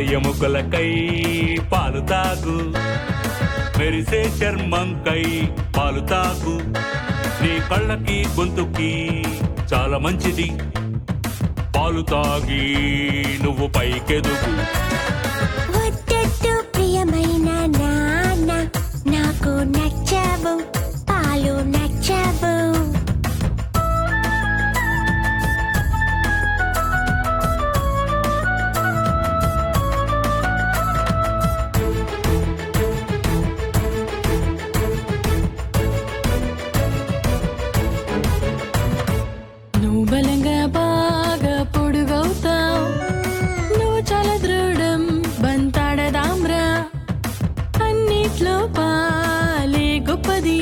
ఎముకలకై పాలు తాగు మెరిసే చర్మంకై పాలు తాగు నీ కళ్ళకి గొంతుకి చాలా మంచిది పాలు తాగి నువ్వు పైకెదుగు వద్దొద్దు ప్రియమైన నాన్న నాకు నచ్చావు పాలు నచ్చావు నువ్వు బలంగా బాగా పొడుగవుతావు నువ్వు చాలా దృఢం బంతాడదామ్రా అన్నిట్లో పాలే గొప్పది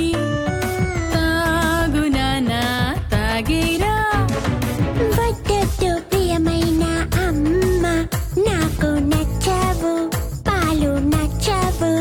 తాగు నానా తాగేరా వద్దొద్దు ప్రియమైన అమ్మ నాకు నచ్చావు పాలు నచ్చావు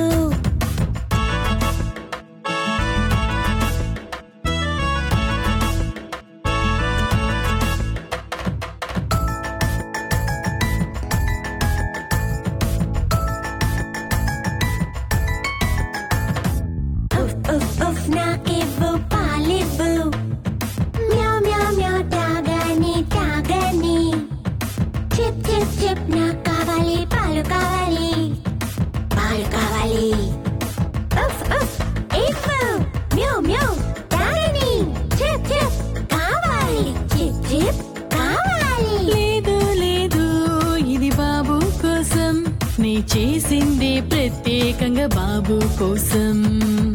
ఉఫ్ ఉఫ్ ఉఫ్ నాకివ్వు పాలివ్వు మ్యావ్ మ్యావ్ మ్యావ్ తాగని తాగని చిప్ చిప్ చిప్ నాకు కావాలి పాలు కావాలి పాలు కావాలి ఉఫ్ ఉఫ్ ఇవ్వు మ్యావ్ మ్యావ్ తాగని చిప్ చిప్ కావాలి చిప్ చిప్ కావాలి లేదు లేదు ఇది బాబు కోసం నీ చేసింది ప్రత్యేకంగా బాబు కోసం